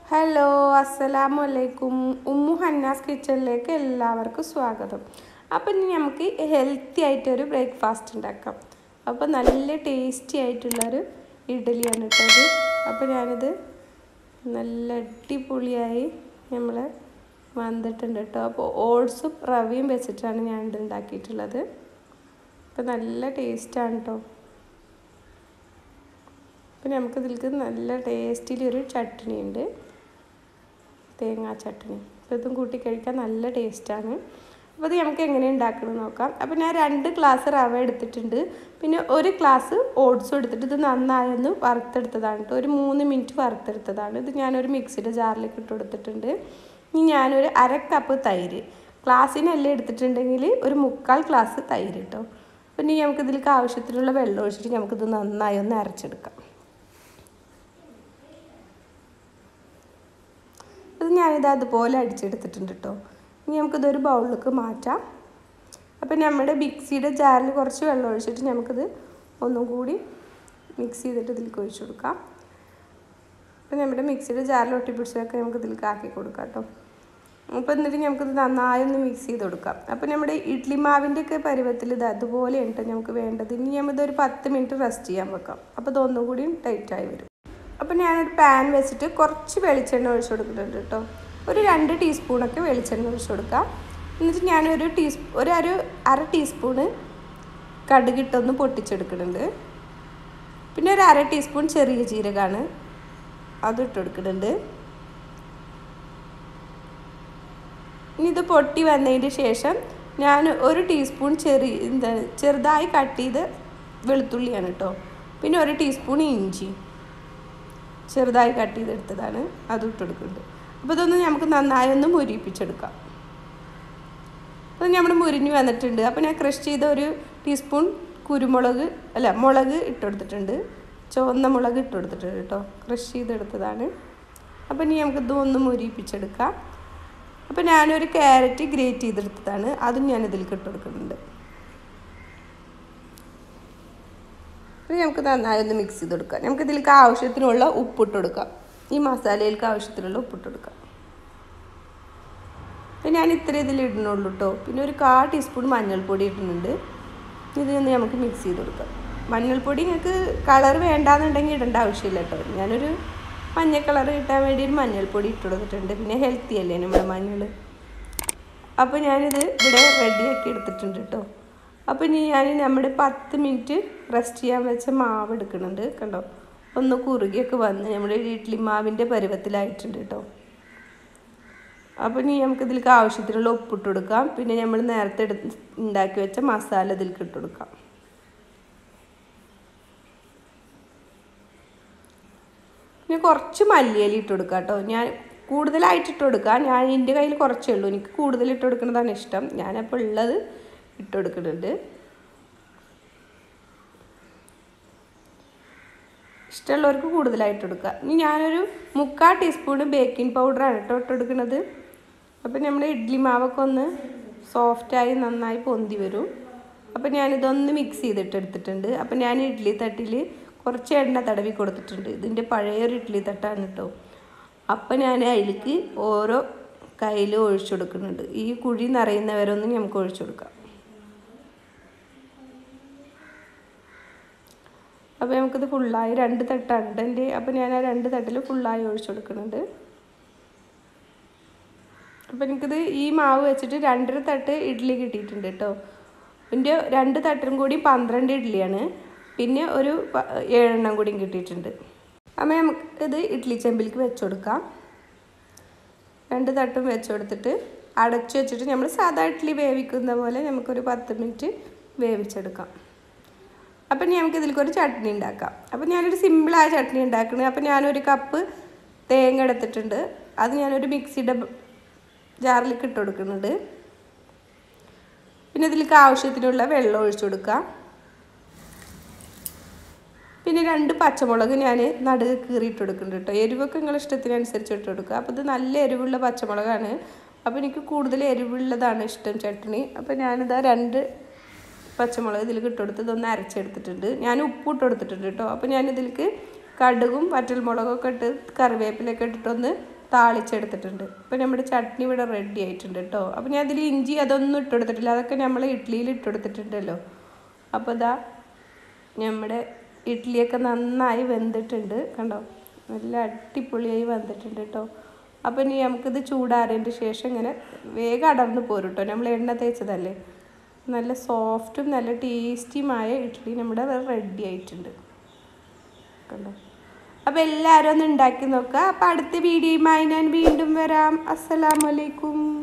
hello അസ്സലാമു അലൈക്കും Umm ഹന്നാസ് കിച്ചണിലേക്ക് എല്ലാവർക്കും സ്വാഗതം അപ്പം ഇനി നമുക്ക് ഹെൽത്തി ആയിട്ടൊരു ബ്രേക്ക്ഫാസ്റ്റ് ഉണ്ടാക്കാം അപ്പോൾ നല്ല ടേസ്റ്റി ആയിട്ടുള്ളൊരു ഇഡ്ഡലിയാണ് കേട്ടത് അപ്പോൾ ഞാനിത് നല്ല അടിപൊളിയായി നമ്മൾ വന്നിട്ടുണ്ട് കേട്ടോ അപ്പോൾ ഓട്സും റവയും വെച്ചിട്ടാണ് ഞാൻ ഇത് ഉണ്ടാക്കിയിട്ടുള്ളത് അപ്പോൾ നല്ല ടേസ്റ്റാണ് കേട്ടോ പിന്നെ നമുക്ക് ഇതിലേക്ക് നല്ല ടേസ്റ്റിലൊരു ചട്നി ഉണ്ട് തേങ്ങാ ചട്നി അപ്പോൾ ഇതും കൂട്ടി കഴിക്കാൻ നല്ല ടേസ്റ്റാണ് അപ്പോൾ അത് നമുക്ക് എങ്ങനെ ഉണ്ടാക്കണം നോക്കാം അപ്പോൾ ഞാൻ രണ്ട് ഗ്ലാസ് റവ എടുത്തിട്ടുണ്ട് പിന്നെ ഒരു ഗ്ലാസ് ഓട്സും എടുത്തിട്ട് ഇത് നന്നായൊന്ന് വറുത്തെടുത്തതാണ് കേട്ടോ ഒരു മൂന്ന് മിനിറ്റ് വറുത്തെടുത്തതാണ് ഇത് ഞാനൊരു മിക്സിയുടെ ജാറിലേക്ക് ഇട്ട് കൊടുത്തിട്ടുണ്ട് ഇനി ഞാനൊരു അര കപ്പ് തൈര് ഗ്ലാസ്സിനെല്ലാം എടുത്തിട്ടുണ്ടെങ്കിൽ ഒരു മുക്കാൽ ഗ്ലാസ് തൈര് കേട്ടോ പിന്നെ നമുക്ക് ഇതിലേക്ക് ആവശ്യത്തിനുള്ള വെള്ളം ഒഴിച്ചിട്ട് നമുക്കിത് നന്നായി ഒന്ന് അരച്ചെടുക്കാം ഇത് ഞാനിത് അതുപോലെ അടിച്ചെടുത്തിട്ടുണ്ട് കേട്ടോ ഇനി നമുക്കിതൊരു ബൗളിലേക്ക് മാറ്റാം അപ്പം നമ്മുടെ മിക്സിയുടെ ജാറിൽ കുറച്ച് വെള്ളം ഒഴിച്ചിട്ട് നമുക്കിത് ഒന്നും കൂടി മിക്സ് ചെയ്തിട്ട് ഇതിലേക്ക് ഒഴിച്ചു കൊടുക്കാം അപ്പം നമ്മുടെ മിക്സിയുടെ ജാറിൽ ഒട്ടിപ്പിടിച്ചതൊക്കെ നമുക്ക് ഇതിലേക്ക് ആക്കി കൊടുക്കാം കേട്ടോ അപ്പോൾ എന്നിട്ട് നമുക്കിത് നന്നായി ഒന്ന് മിക്സ് ചെയ്ത് കൊടുക്കാം അപ്പോൾ നമ്മുടെ ഇഡ്ലി മാവിൻ്റെ ഒക്കെ പരുവത്തിൽ ഇത് അതുപോലെ ഉണ്ട് നമുക്ക് വേണ്ടത് ഇനി നമ്മളിതൊരു പത്ത് മിനിറ്റ് റെസ്റ്റ് ചെയ്യാൻ വെക്കാം അപ്പോൾ ഇതൊന്നും കൂടി ടൈറ്റായി വരും അപ്പോൾ ഞാനൊരു പാൻ വെച്ചിട്ട് കുറച്ച് വെളിച്ചെണ്ണ ഒഴിച്ചു കൊടുക്കുന്നുണ്ട് കേട്ടോ ഒരു രണ്ട് ടീസ്പൂണൊക്കെ വെളിച്ചെണ്ണ ഒഴിച്ചു കൊടുക്കാം എന്നിട്ട് ഞാനൊരു ടീസ് ഒരു ഒരു അര ടീസ്പൂണ് കടുകിട്ടൊന്ന് പൊട്ടിച്ചെടുക്കുന്നുണ്ട് പിന്നെ ഒരു അര ടീസ്പൂൺ ചെറിയ ജീരകമാണ് അത് ഇട്ട് കൊടുക്കുന്നുണ്ട് ഇനി ഇത് പൊട്ടി വന്നതിന് ശേഷം ഞാൻ ഒരു ടീസ്പൂൺ ചെറിയ എന്താ ചെറുതായി കട്ട് ചെയ്ത് വെളുത്തുള്ളിയാണ് കേട്ടോ പിന്നെ ഒരു ടീസ്പൂൺ ഇഞ്ചി ചെറുതായി കട്ട് ചെയ്തെടുത്തതാണ് അത് ഇട്ടെടുക്കുന്നുണ്ട് അപ്പോൾ ഇതൊന്ന് നമുക്ക് നന്നായി ഒന്ന് മുരിപ്പിച്ചെടുക്കാം അപ്പോൾ നമ്മൾ മുരിഞ്ഞ് വന്നിട്ടുണ്ട് അപ്പോൾ ഞാൻ ക്രഷ് ചെയ്ത ഒരു ടീസ്പൂൺ കുരുമുളക് അല്ല മുളക് ഇട്ടെടുത്തിട്ടുണ്ട് ചുവന്ന മുളക് ഇട്ടെടുത്തിട്ടുണ്ട് കേട്ടോ ക്രഷ് ചെയ്തെടുത്തതാണ് അപ്പോൾ ഇനി നമുക്ക് ഇതൊന്ന് മുരിപ്പിച്ചെടുക്കാം അപ്പോൾ ഞാനൊരു ക്യാരറ്റ് ഗ്രേറ്റ് ചെയ്തെടുത്തതാണ് അതും ഞാൻ ഇതിലേക്ക് ഇട്ട് കൊടുക്കുന്നുണ്ട് ഇത് നമുക്ക് നന്നായി ഒന്ന് മിക്സ് ചെയ്ത് കൊടുക്കാം നമുക്ക് ഇതിലേക്ക് ആവശ്യത്തിനുള്ള ഉപ്പിട്ട് കൊടുക്കാം ഈ മസാലയിലേക്ക് ആവശ്യത്തിനുള്ള ഉപ്പിട്ട് കൊടുക്കാം പിന്നെ ഞാൻ ഇത്ര ഇതിൽ ഇടുന്നുള്ളൂ കേട്ടോ പിന്നെ ഒരു കാ ടീസ്പൂൺ മഞ്ഞൾപ്പൊടി ഇടുന്നുണ്ട് ഇത് നമുക്ക് മിക്സ് ചെയ്ത് കൊടുക്കാം മഞ്ഞൾപ്പൊടി നിങ്ങൾക്ക് കളർ വേണ്ടാന്നുണ്ടെങ്കിൽ ഇടേണ്ട ആവശ്യമില്ല കേട്ടോ ഞാനൊരു മഞ്ഞ കളർ കിട്ടാൻ വേണ്ടി ഒരു മഞ്ഞൾപ്പൊടി ഇട്ട് കൊടുത്തിട്ടുണ്ട് പിന്നെ ഹെൽത്തി അല്ലേ നമ്മുടെ മഞ്ഞൾ അപ്പോൾ ഞാനിത് ഇവിടെ റെഡിയാക്കി എടുത്തിട്ടുണ്ട് കേട്ടോ അപ്പോൾ ഇനി ഞാൻ നമ്മുടെ പത്ത് മിനിറ്റ് റെസ്റ്റ് ചെയ്യാൻ വെച്ച മാവ് എടുക്കുന്നുണ്ട് കണ്ടോ ഒന്ന് കുറുകിയൊക്കെ വന്ന് നമ്മുടെ ഇഡ്ലി മാവിൻ്റെ പരുവത്തിലായിട്ടുണ്ട് കേട്ടോ അപ്പോൾ ഇനി നമുക്ക് ഇതിലേക്ക് ആവശ്യത്തിനുള്ള ഉപ്പിട്ട് കൊടുക്കാം പിന്നെ നമ്മൾ നേരത്തെ എടുത്ത് ഉണ്ടാക്കി വെച്ച മസാല ഇതിലേക്ക് ഇട്ട് കൊടുക്കാം പിന്നെ കുറച്ച് മല്ലിയില ഇട്ട് കൊടുക്കാം കേട്ടോ ഞാൻ കൂടുതലായിട്ട് ഇട്ട് കൊടുക്കാം ഞാൻ എൻ്റെ കയ്യിൽ കുറച്ചേ ഉള്ളൂ എനിക്ക് കൂടുതൽ ഇട്ട് കൊടുക്കുന്നതാണ് ഇഷ്ടം ഞാനപ്പോൾ ഉള്ളത് ഇട്ട് കൊടുക്കുന്നുണ്ട് ഇഷ്ടമുള്ളവർക്ക് കൂടുതലായിട്ട് കൊടുക്കുക ഇനി ഞാനൊരു മുക്കാൽ ടീസ്പൂണ് ബേക്കിംഗ് പൗഡറാണ് കേട്ടോ ഇട്ട് കൊടുക്കുന്നത് അപ്പം നമ്മുടെ ഇഡ്ഡലി മാവൊക്കെ ഒന്ന് സോഫ്റ്റായി നന്നായി പൊന്തി വരും അപ്പം ഞാനിതൊന്ന് മിക്സ് ചെയ്തിട്ട് എടുത്തിട്ടുണ്ട് അപ്പം ഞാൻ ഇഡ്ഡലി തട്ടിൽ കുറച്ച് എണ്ണ തടവി കൊടുത്തിട്ടുണ്ട് ഇതിൻ്റെ പഴയൊരു ഇഡ്ഡലി തട്ടാണ് കേട്ടോ അപ്പം ഞാൻ അതിലേക്ക് ഓരോ കയ്യിൽ ഒഴിച്ചു കൊടുക്കുന്നുണ്ട് ഈ കുഴി നിറയുന്നവരൊന്നും നമുക്ക് ഒഴിച്ചു കൊടുക്കാം അപ്പോൾ നമുക്കിത് ഫുള്ളായി രണ്ട് തട്ടുണ്ട് എൻ്റെ അപ്പോൾ ഞാൻ ആ രണ്ട് തട്ടിൽ ഫുള്ളായി ഒഴിച്ചു കൊടുക്കുന്നുണ്ട് അപ്പോൾ എനിക്കിത് ഈ മാവ് വെച്ചിട്ട് രണ്ടര തട്ട് ഇഡ്ഡലി കിട്ടിയിട്ടുണ്ട് കേട്ടോ എൻ്റെ രണ്ട് തട്ടിനും കൂടി പന്ത്രണ്ട് ഇഡ്ഡലിയാണ് പിന്നെ ഒരു ഏഴെണ്ണം കൂടിയും കിട്ടിയിട്ടുണ്ട് അപ്പോൾ നമുക്ക് ഇത് ഇഡ്ഡലി ചെമ്പിലേക്ക് വെച്ച് കൊടുക്കാം രണ്ട് തട്ടും വെച്ച് കൊടുത്തിട്ട് അടച്ചു വെച്ചിട്ട് നമ്മൾ സാധാ ഇഡ്ഡലി വേവിക്കുന്ന പോലെ നമുക്കൊരു പത്ത് മിനിറ്റ് വേവിച്ചെടുക്കാം അപ്പം ഇനി നമുക്ക് ഇതിലേക്ക് ഒരു ചട്നി ഉണ്ടാക്കാം അപ്പം ഞാനൊരു സിമ്പിളായ ചട്നി ഉണ്ടാക്കുന്നത് അപ്പം ഞാനൊരു കപ്പ് തേങ്ങ എടുത്തിട്ടുണ്ട് അത് ഞാനൊരു മിക്സിയുടെ ജാറിലേക്ക് ഇട്ട് കൊടുക്കുന്നുണ്ട് പിന്നെ ഇതിലേക്ക് ആവശ്യത്തിനുള്ള വെള്ളം ഒഴിച്ചു കൊടുക്കുക പിന്നെ രണ്ട് പച്ചമുളക് ഞാൻ നടുക്ക് കീറിയിട്ട് കൊടുക്കുന്നുണ്ട് കേട്ടോ എരിവൊക്കെ നിങ്ങളുടെ ഇഷ്ടത്തിനനുസരിച്ച് ഇട്ട് കൊടുക്കുക അപ്പോൾ ഇത് നല്ല എരിവുള്ള പച്ചമുളകാണ് അപ്പോൾ എനിക്ക് കൂടുതൽ എരിവുള്ളതാണ് ഇഷ്ടം ചട്നി അപ്പോൾ ഞാനിതാ രണ്ട് പച്ചമുളക് ഇതിലേക്ക് ഇട്ട് കൊടുത്ത് ഇതൊന്ന് അരച്ചെടുത്തിട്ടുണ്ട് ഞാൻ ഉപ്പ് ഇട്ട് കൊടുത്തിട്ടുണ്ട് കേട്ടോ അപ്പോൾ ഞാൻ ഇതിലേക്ക് കടുകും വറ്റൽമുളകൊക്കെ ഇട്ട് കറിവേപ്പിലൊക്കെ ഇട്ടിട്ടൊന്ന് താളിച്ചെടുത്തിട്ടുണ്ട് ഇപ്പം നമ്മുടെ ചട്നി ഇവിടെ റെഡി ആയിട്ടുണ്ട് കേട്ടോ അപ്പം ഞാൻ അതിൽ ഇഞ്ചി അതൊന്നും ഇട്ട് കൊടുത്തിട്ടില്ല അതൊക്കെ നമ്മൾ ഇഡ്ഡലിയിൽ ഇട്ട് കൊടുത്തിട്ടുണ്ടല്ലോ അപ്പോൾ ഇതാ നമ്മുടെ ഇഡ്ഡലിയൊക്കെ നന്നായി വെന്തിട്ടുണ്ട് കണ്ടോ നല്ല അടിപൊളിയായി വന്നിട്ടുണ്ട് കേട്ടോ അപ്പോൾ ഇനി നമുക്കിത് ചൂടാറിയതിൻ്റെ ശേഷം ഇങ്ങനെ വേഗം അടർന്ന് പോരും കേട്ടോ നമ്മൾ എണ്ണ തേച്ചതല്ലേ നല്ല സോഫ്റ്റും നല്ല ടേസ്റ്റിയുമായ ഇഡ്ഡലി നമ്മുടെ റെഡി ആയിട്ടുണ്ട് കണ്ടോ അപ്പോൾ എല്ലാവരും ഒന്ന് ഉണ്ടാക്കി നോക്കുക അപ്പോൾ അടുത്ത വീഡിയോയുമായി ഞാൻ വീണ്ടും വരാം അസ്സലാമലൈക്കും